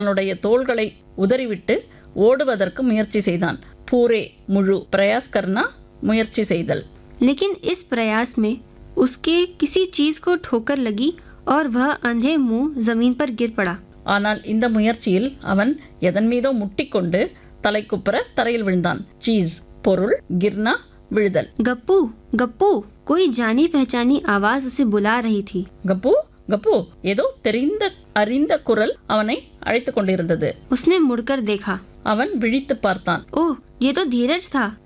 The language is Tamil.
அவனுடைய தோள்களை உதறிவிட்டு ஓடுவதற்கு முயற்சி செய்தான் பூரே முழு பிரயாஸ் கர்னா முயற்சி செய்தல் लेकिन इस प्रयास में उसके किसी चीज को ठोकर लगी और वह अंधे मुंह जमीन पर गिर पड़ा ஆனால் இந்த முயற்சியில் அவன் எதன் மீதோ முட்டிக்கொண்டு தலைக்குப்புற தரையில் விழுந்தான் சீஸ் பொருள் கிர்னா விழுதல் गप्पू गप्पू कोई जानी पहचानी आवाज उसे बुला रही थी கப்பு கப்பு ஏதோ தெரிந்த அறிந்த குரல் அவனை அழைத்து கொண்டிருந்தது उसने मुड़कर देखा அவன் விழித்து பார்த்தான் ओह ये तो धीरज था